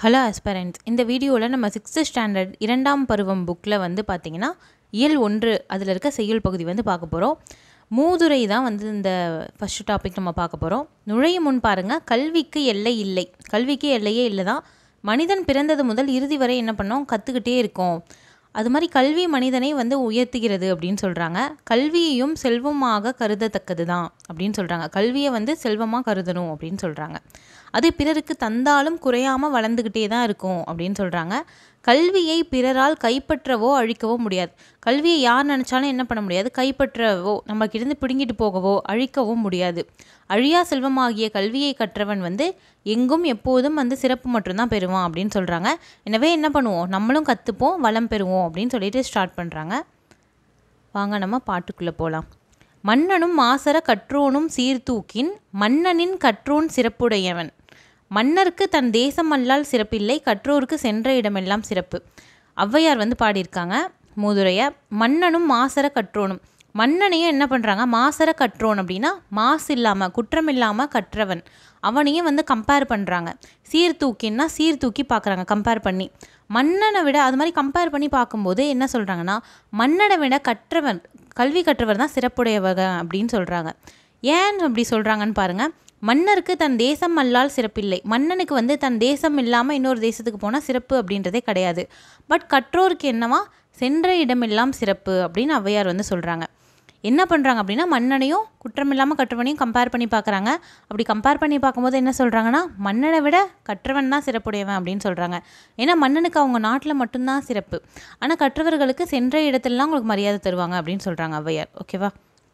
hello ஆஸ்பரண்ட்ஸ் இந்த வீடியோவில் நம்ம சிக்ஸ்த்து ஸ்டாண்டர்ட் இரண்டாம் பருவம் புக்கில் வந்து பார்த்திங்கன்னா இயல் ஒன்று அதில் இருக்க செய்யுள் பகுதி வந்து பார்க்க போகிறோம் மூதுரை தான் வந்து இந்த ஃபஸ்ட்டு டாபிக் நம்ம பார்க்க போகிறோம் நுழையும் முன் பாருங்கள் கல்விக்கு எல்லை இல்லை கல்விக்கு எல்லையே இல்லை தான் மனிதன் பிறந்தது முதல் இறுதி வரை என்ன பண்ணோம் கற்றுக்கிட்டே இருக்கோம் அது மாதிரி கல்வி மனிதனை வந்து உயர்த்துகிறது அப்படின்னு சொல்கிறாங்க கல்வியையும் செல்வமாக கருதத்தக்கது தான் அப்படின்னு சொல்கிறாங்க கல்வியை வந்து செல்வமாக கருதணும் அப்படின்னு சொல்கிறாங்க அது பிறருக்கு தந்தாலும் குறையாமல் வளர்ந்துக்கிட்டே தான் இருக்கும் அப்படின்னு சொல்கிறாங்க கல்வியை பிறரால் கைப்பற்றவோ அழிக்கவோ முடியாது கல்வியை யார் நினச்சாலும் என்ன பண்ண முடியாது கைப்பற்றவோ நம்மக்கிட்டேருந்து பிடுங்கிட்டு போகவோ அழிக்கவோ முடியாது அழியா செல்வமாகிய கல்வியை கற்றவன் வந்து எங்கும் எப்போதும் வந்து சிறப்பு மட்டும்தான் பெறுவான் அப்படின்னு சொல்கிறாங்க எனவே என்ன பண்ணுவோம் நம்மளும் கற்றுப்போம் வளம் பெறுவோம் அப்படின்னு சொல்லிட்டு ஸ்டார்ட் பண்ணுறாங்க வாங்க நம்ம பாட்டுக்குள்ளே போகலாம் மன்னனும் மாசர கற்றோனும் சீர்தூக்கின் மன்னனின் கற்றோன் சிறப்புடையவன் மன்னருக்கு தன் தேசமல்லால் சிறப்பில்லை கற்றோருக்கு சென்ற இடமெல்லாம் சிறப்பு ஔவையார் வந்து பாடியிருக்காங்க மூதுரைய மன்னனும் மாசர கற்றோனும் மன்னனையும் என்ன பண்ணுறாங்க மாசர கற்றோன் அப்படின்னா மாசு இல்லாமல் குற்றம் இல்லாமல் கற்றவன் அவனையும் வந்து கம்பேர் பண்ணுறாங்க சீர்தூக்கின்னா சீர்தூக்கி பார்க்குறாங்க கம்பேர் பண்ணி மன்னனை விட அது மாதிரி கம்பேர் பண்ணி பார்க்கும்போது என்ன சொல்கிறாங்கன்னா மன்னனை விட கற்றவன் கல்வி கற்றவர் தான் சிறப்புடையவங்க அப்படின்னு சொல்கிறாங்க ஏன் அப்படி சொல்கிறாங்கன்னு பாருங்கள் மன்னருக்கு தன் தேசம் அல்லால் சிறப்பில்லை மன்னனுக்கு வந்து தன் தேசம் இல்லாமல் இன்னொரு தேசத்துக்கு போனால் சிறப்பு அப்படின்றதே கிடையாது பட் கற்றோருக்கு என்னவா சென்ற இடமெல்லாம் சிறப்பு அப்படின்னு ஔவையார் வந்து சொல்கிறாங்க என்ன பண்ணுறாங்க அப்படின்னா மன்னனையும் குற்றமில்லாமல் கற்றவனையும் கம்பேர் பண்ணி பார்க்குறாங்க அப்படி கம்பேர் பண்ணி பார்க்கும்போது என்ன சொல்கிறாங்கன்னா மன்னனை விட கற்றவன் தான் சிறப்புடையவன் அப்படின்னு சொல்கிறாங்க ஏன்னா மன்னனுக்கு அவங்க நாட்டில் மட்டும்தான் சிறப்பு ஆனால் கற்றவர்களுக்கு சென்ற இடத்துலலாம் உங்களுக்கு மரியாதை தருவாங்க அப்படின்னு சொல்கிறாங்க ஔவையார் ஓகேவா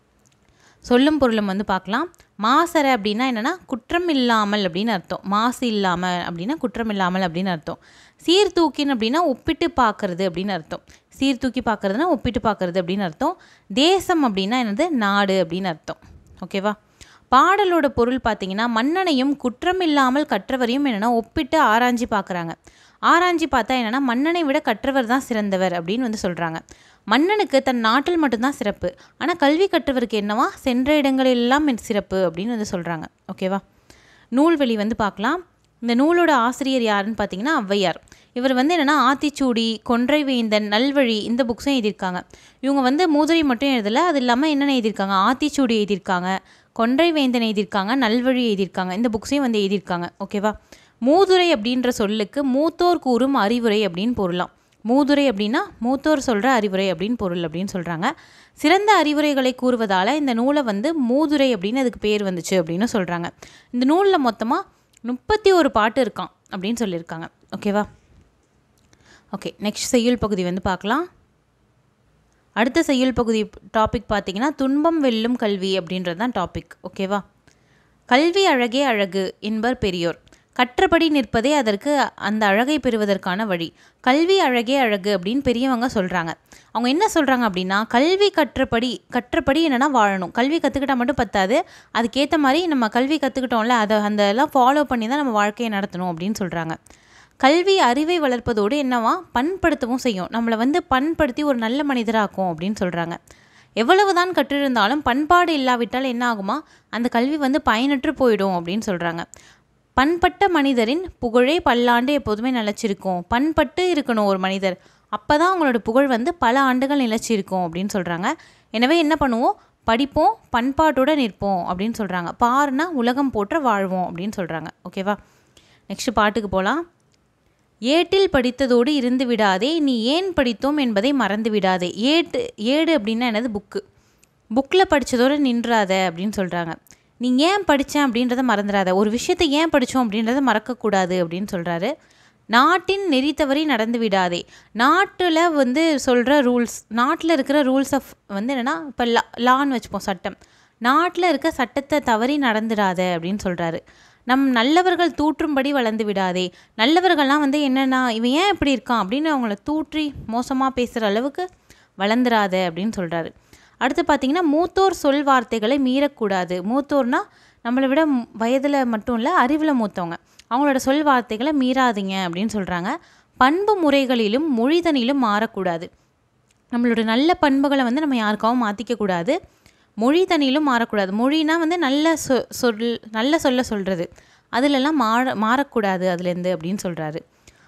சொல்லும் பொருளும் வந்து பார்க்கலாம் மாசரை அப்படின்னா என்னென்னா குற்றம் இல்லாமல் அப்படின்னு அர்த்தம் மாசு இல்லாமல் அப்படின்னா குற்றம் இல்லாமல் அப்படின்னு அர்த்தம் சீர்தூக்கின் அப்படின்னா ஒப்பிட்டு பார்க்கறது அப்படின்னு அர்த்தம் சீர்தூக்கி பார்க்கறதுனா ஒப்பிட்டு பார்க்கறது அப்படின்னு அர்த்தம் தேசம் அப்படின்னா என்னது நாடு அப்படின்னு அர்த்தம் ஓகேவா பாடலோட பொருள் பார்த்தீங்கன்னா மன்னனையும் குற்றம் இல்லாமல் கற்றவரையும் என்னென்னா ஒப்பிட்டு ஆராய்ச்சி பார்க்குறாங்க ஆராய்ச்சி பார்த்தா என்னென்னா மன்னனை விட கற்றவர் தான் சிறந்தவர் அப்படின்னு வந்து சொல்கிறாங்க மன்னனுக்கு தன் நாட்டில் மட்டும்தான் சிறப்பு ஆனால் கல்வி கற்றவருக்கு என்னவா சென்ற இடங்களெல்லாம் சிறப்பு அப்படின்னு வந்து சொல்கிறாங்க ஓகேவா நூல்வெளி வந்து பார்க்கலாம் இந்த நூலோட ஆசிரியர் யாருன்னு பார்த்தீங்கன்னா ஔவையார் இவர் வந்து என்னென்னா ஆத்திச்சூடி கொன்றைவேந்தன் நல்வழி இந்த புக்ஸும் எழுதியிருக்காங்க இவங்க வந்து மூதுரை மட்டும் எழுதலை அது இல்லாமல் என்னென்ன எழுதியிருக்காங்க ஆத்திச்சூடி எழுதியிருக்காங்க கொன்றைவேந்தன் எழுதியிருக்காங்க நல்வழி எழுதியிருக்காங்க இந்த புக்ஸையும் வந்து எழுதியிருக்காங்க ஓகேவா மூதுரை அப்படின்ற சொல்லுக்கு மூத்தோர் கூறும் அறிவுரை அப்படின்னு பொருளாம் மூதுரை அப்படின்னா மூத்தோர் சொல்கிற அறிவுரை அப்படின்னு பொருள் அப்படின்னு சொல்கிறாங்க சிறந்த அறிவுரைகளை கூறுவதால் இந்த நூலை வந்து மூதுரை அப்படின்னு அதுக்கு பேர் வந்துச்சு அப்படின்னு சொல்கிறாங்க இந்த நூலில் மொத்தமாக முப்பத்தி ஒரு பாட்டு இருக்கான் அப்படின்னு சொல்லியிருக்காங்க ஓகேவா ஓகே நெக்ஸ்ட் செய்யுள் பகுதி வந்து பார்க்கலாம் அடுத்த செய்யுள் பகுதி டாபிக் பார்த்தீங்கன்னா துன்பம் வெல்லும் கல்வி அப்படின்றது தான் டாபிக் ஓகேவா கல்வி அழகே அழகு என்பர் பெரியோர் கற்றபடி நிற்பதே அதற்கு அந்த அழகை பெறுவதற்கான வழி கல்வி அழகே அழகு அப்படின்னு பெரியவங்க சொல்கிறாங்க அவங்க என்ன சொல்கிறாங்க அப்படின்னா கல்வி கற்றபடி கற்றபடி என்னென்னா வாழணும் கல்வி கற்றுக்கிட்டால் மட்டும் பத்தாது அதுக்கேற்ற மாதிரி நம்ம கல்வி கற்றுக்கிட்டோம்ல அதை அந்த எல்லாம் ஃபாலோ பண்ணி தான் நம்ம வாழ்க்கையை நடத்தணும் அப்படின்னு சொல்கிறாங்க கல்வி அறிவை வளர்ப்பதோடு என்னவா பண்படுத்தவும் செய்யும் நம்மளை வந்து பண்படுத்தி ஒரு நல்ல மனிதராக்கும் அப்படின்னு சொல்கிறாங்க எவ்வளவு தான் கற்றிருந்தாலும் பண்பாடு இல்லாவிட்டால் என்ன ஆகுமா அந்த கல்வி வந்து பயனற்று போயிடும் அப்படின்னு சொல்கிறாங்க பண்பட்ட மனிதரின் புகழே பல்லாண்டு எப்போதுமே நிலச்சிருக்கும் பண்பட்டு இருக்கணும் ஒரு மனிதர் அப்போ தான் அவங்களோட புகழ் வந்து பல ஆண்டுகள் நிலச்சிருக்கும் அப்படின்னு சொல்கிறாங்க எனவே என்ன பண்ணுவோம் படிப்போம் பண்பாட்டோடு நிற்போம் அப்படின்னு சொல்கிறாங்க பாருனா உலகம் போற்ற வாழ்வோம் அப்படின்னு சொல்கிறாங்க ஓகேவா நெக்ஸ்ட் பாட்டுக்கு போகலாம் ஏட்டில் படித்ததோடு இருந்து விடாதே நீ ஏன் படித்தோம் என்பதை மறந்து விடாதே ஏட்டு ஏடு அப்படின்னா என்னது புக்கு புக்கில் படித்ததோடு நின்றாத அப்படின்னு சொல்கிறாங்க நீ ஏன் படித்தேன் அப்படின்றத மறந்துடாத ஒரு விஷயத்தை ஏன் படித்தோம் அப்படின்றத மறக்கக்கூடாது அப்படின்னு சொல்கிறாரு நாட்டின் நெறித்தவறி நடந்து விடாதே நாட்டில் வந்து சொல்கிற ரூல்ஸ் நாட்டில் இருக்கிற ரூல்ஸ் ஆஃப் வந்து என்னென்னா இப்போ லா லான்னு வச்சுப்போம் சட்டம் நாட்டில் இருக்க சட்டத்தை தவறி நடந்துடாத அப்படின்னு சொல்கிறாரு நம் நல்லவர்கள் தூற்றும்படி வளர்ந்து விடாதே நல்லவர்கள்லாம் வந்து என்னென்னா இவன் ஏன் இப்படி இருக்கான் அப்படின்னு அவங்கள தூற்றி மோசமாக பேசுகிற அளவுக்கு வளர்ந்துடாத அப்படின்னு சொல்கிறாரு அடுத்து பார்த்திங்கன்னா மூத்தோர் சொல் வார்த்தைகளை மீறக்கூடாது மூத்தோர்னால் நம்மளை விட வயதில் மட்டும் இல்லை அறிவில் மூத்தவங்க அவங்களோட சொல் வார்த்தைகளை மீறாதீங்க அப்படின்னு சொல்கிறாங்க பண்பு முறைகளிலும் மொழிதனிலும் மாறக்கூடாது நம்மளோட நல்ல பண்புகளை வந்து நம்ம யாருக்காகவும் மாற்றிக்கக்கூடாது மொழி தனியிலும் மாறக்கூடாது மொழினா வந்து நல்ல சொ சொல் நல்ல சொல்ல சொல்கிறது அதிலெல்லாம் மாற மாறக்கூடாது அதுலேருந்து அப்படின்னு சொல்கிறாரு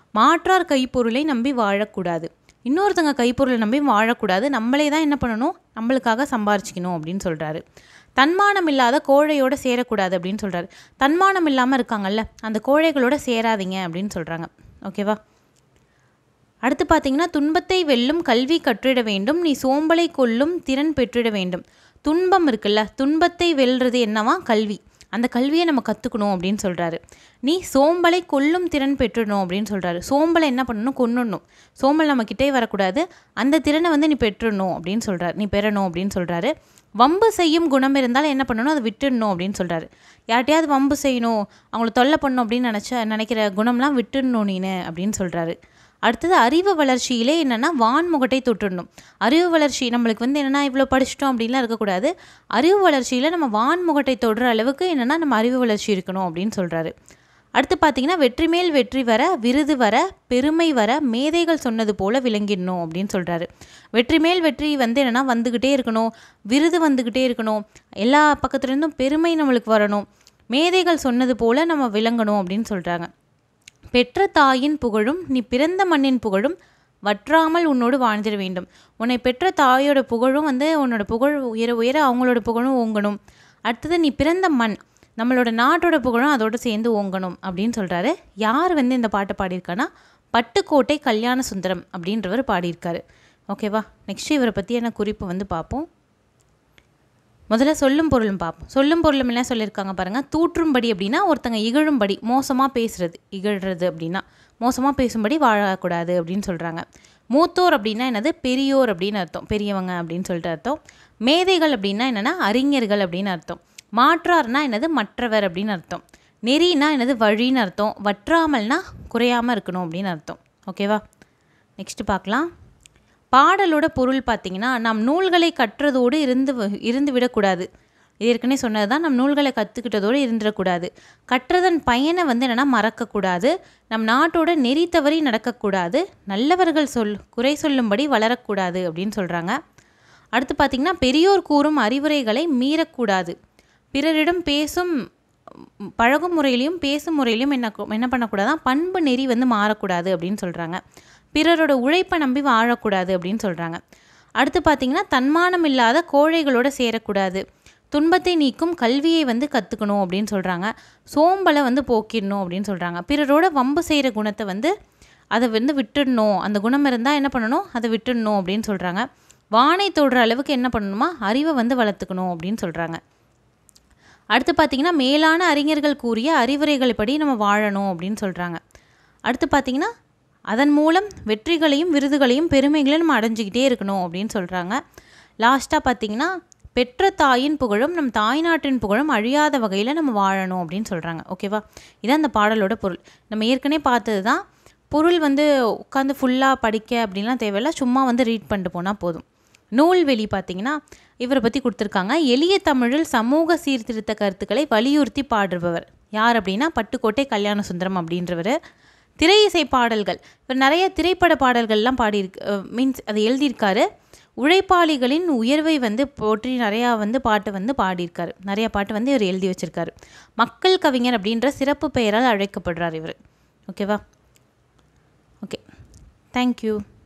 மாற்றார் கைப்பொருளை நம்பி வாழக்கூடாது இன்னொருத்தங்க கைப்பொருளை நம்பி வாழக்கூடாது நம்மளே தான் என்ன பண்ணணும் நம்மளுக்காக சம்பாரிச்சிக்கணும் அப்படின்னு சொல்கிறாரு தன்மானம் இல்லாத கோழையோட சேரக்கூடாது அப்படின்னு சொல்கிறாரு தன்மானம் இல்லாமல் இருக்காங்கல்ல அந்த கோழைகளோட சேராதீங்க அப்படின்னு சொல்கிறாங்க ஓகேவா அடுத்து பார்த்தீங்கன்னா துன்பத்தை வெல்லும் கல்வி கற்றிட வேண்டும் நீ சோம்பலை கொல்லும் திறன் பெற்றிட வேண்டும் துன்பம் இருக்குல்ல துன்பத்தை வெல்றது என்னவா கல்வி அந்த கல்வியை நம்ம கற்றுக்கணும் அப்படின்னு சொல்கிறாரு நீ சோம்பலை கொல்லும் திறன் பெற்றுடணும் அப்படின்னு சொல்கிறாரு சோம்பலை என்ன பண்ணணும் கொன்னுடணும் சோம்பல் நம்ம கிட்டே வரக்கூடாது அந்த திறனை வந்து நீ பெற்றுடணும் அப்படின்னு சொல்கிறாரு நீ பெறணும் அப்படின்னு சொல்கிறாரு வம்பு செய்யும் குணம் இருந்தால் என்ன பண்ணணும் அதை விட்டுடணும் அப்படின்னு சொல்கிறாரு யார்ட்டையாவது வம்பு செய்யணும் அவங்கள தொல்லை பண்ணணும் அப்படின்னு நினச்ச நினைக்கிற குணம்லாம் விட்டுடணும் நீனு அப்படின்னு சொல்கிறாரு அடுத்தது அறிவு வளர்ச்சியிலே என்னென்னா வான்முகட்டை தொட்டுடணும் அறிவு வளர்ச்சி நம்மளுக்கு வந்து என்னென்னா இவ்வளோ படிச்சிட்டோம் அப்படின்லாம் இருக்கக்கூடாது அறிவு வளர்ச்சியில் நம்ம வான்முகட்டை தொடுற அளவுக்கு என்னென்னா நம்ம அறிவு வளர்ச்சி இருக்கணும் அப்படின்னு சொல்கிறாரு அடுத்து பார்த்தீங்கன்னா வெற்றி மேல் வெற்றி வர விருது வர பெருமை வர மேதைகள் சொன்னது போல விளங்கிடணும் அப்படின்னு சொல்கிறாரு வெற்றி மேல் வெற்றி வந்து என்னென்னா வந்துக்கிட்டே இருக்கணும் விருது வந்துக்கிட்டே இருக்கணும் எல்லா பக்கத்துலேருந்தும் பெருமை நம்மளுக்கு வரணும் மேதைகள் சொன்னது போல நம்ம விளங்கணும் அப்படின்னு சொல்கிறாங்க பெற்ற தாயின் புகழும் நீ பிறந்த மண்ணின் புகழும் வற்றாமல் உன்னோடு வாழ்ந்திட வேண்டும் உன்னை பெற்ற தாயோட புகழும் வந்து உன்னோட புகழ் உயர உயர அவங்களோட புகழும் ஓங்கணும் அடுத்தது நீ பிறந்த மண் நம்மளோட நாட்டோட புகழும் அதோடு சேர்ந்து ஓங்கணும் அப்படின்னு சொல்கிறாரு யார் வந்து இந்த பாட்டை பாடியிருக்கான்னா பட்டுக்கோட்டை கல்யாண சுந்தரம் அப்படின்றவர் பாடியிருக்காரு ஓகேவா நெக்ஸ்ட் இவரை பற்றியான குறிப்பு வந்து பார்ப்போம் முதல்ல சொல்லும் பொருளும் பார்ப்போம் சொல்லும் பொருளும் என்ன சொல்லியிருக்காங்க பாருங்கள் தூற்றும்படி அப்படின்னா ஒருத்தங்க இகழும்படி மோசமாக பேசுறது இகழ்றது அப்படின்னா மோசமாக பேசும்படி வாழக்கூடாது அப்படின்னு சொல்கிறாங்க மூத்தோர் அப்படின்னா என்னது பெரியோர் அப்படின்னு அர்த்தம் பெரியவங்க அப்படின்னு சொல்லிட்டு அர்த்தம் மேதைகள் அப்படின்னா என்னென்னா அறிஞர்கள் அப்படின்னு அர்த்தம் மாற்றார்னா என்னது மற்றவர் அப்படின்னு அர்த்தம் நெறினா என்னது வழின்னு அர்த்தம் வற்றாமல்னா குறையாமல் இருக்கணும் அப்படின்னு அர்த்தம் ஓகேவா நெக்ஸ்ட்டு பார்க்கலாம் பாடலோட பொருள் பார்த்திங்கன்னா நம் நூல்களை கற்றதோடு இருந்து இருந்து விடக்கூடாது இது ஏற்கனவே சொன்னது தான் நம் நூல்களை கற்றுக்கிட்டதோடு இருந்துடக்கூடாது கற்றதன் பயனை வந்து என்னென்னா மறக்கக்கூடாது நம் நாட்டோட நெறி தவறி நடக்கக்கூடாது நல்லவர்கள் சொல் குறை சொல்லும்படி வளரக்கூடாது அப்படின்னு சொல்கிறாங்க அடுத்து பார்த்திங்கன்னா பெரியோர் கூறும் அறிவுரைகளை மீறக்கூடாது பிறரிடம் பேசும் பழகும் முறையிலையும் பேசும் முறையிலையும் என்ன என்ன பண்ணக்கூடாதான் பண்பு நெறி வந்து மாறக்கூடாது அப்படின்னு சொல்கிறாங்க பிறரோட உழைப்பை நம்பி வாழக்கூடாது அப்படின்னு சொல்கிறாங்க அடுத்து பார்த்திங்கன்னா தன்மானம் இல்லாத கோழைகளோட சேரக்கூடாது துன்பத்தை நீக்கும் கல்வியை வந்து கற்றுக்கணும் அப்படின்னு சொல்கிறாங்க சோம்பலை வந்து போக்கிடணும் அப்படின்னு சொல்கிறாங்க பிறரோட வம்பு செய்கிற குணத்தை வந்து அதை வந்து விட்டுடணும் அந்த குணம் இருந்தால் என்ன பண்ணணும் அதை விட்டுடணும் அப்படின்னு சொல்கிறாங்க வானை தொடுற அளவுக்கு என்ன பண்ணணுமா அறிவை வந்து வளர்த்துக்கணும் அப்படின்னு சொல்கிறாங்க அடுத்து பார்த்திங்கன்னா மேலான அறிஞர்கள் கூறிய அறிவுரைகள் படி நம்ம வாழணும் அப்படின்னு சொல்கிறாங்க அடுத்து பார்த்திங்கன்னா அதன் மூலம் வெற்றிகளையும் விருதுகளையும் பெருமைகளையும் நம்ம அடைஞ்சிக்கிட்டே இருக்கணும் அப்படின்னு சொல்கிறாங்க லாஸ்ட்டாக பார்த்திங்கன்னா பெற்ற தாயின் புகழும் நம் தாய்நாட்டின் புகழும் அழியாத வகையில் நம்ம வாழணும் அப்படின்னு சொல்கிறாங்க ஓகேவா இதான் அந்த பாடலோட பொருள் நம்ம ஏற்கனவே பார்த்தது தான் பொருள் வந்து உட்காந்து ஃபுல்லாக படிக்க அப்படின்லாம் தேவையில்ல சும்மா வந்து ரீட் பண்ணிட்டு போனால் போதும் நூல்வெளி பார்த்தீங்கன்னா இவரை பற்றி கொடுத்துருக்காங்க எளிய தமிழில் சமூக சீர்திருத்த கருத்துக்களை வலியுறுத்தி பாடுபவர் யார் அப்படின்னா பட்டுக்கோட்டை கல்யாண சுந்தரம் அப்படின்றவர் திரை இசை பாடல்கள் இவர் நிறைய திரைப்பட பாடல்கள்லாம் பாடியிருக்கு மீன்ஸ் அதை எழுதியிருக்காரு உழைப்பாளிகளின் உயர்வை வந்து போற்றி நிறையா வந்து பாட்டு வந்து பாடியிருக்காரு நிறையா பாட்டு வந்து இவர் எழுதி வச்சிருக்காரு மக்கள் கவிஞர் அப்படின்ற சிறப்பு பெயரால் அழைக்கப்படுறார் இவர் ஓகேவா ஓகே தேங்க்யூ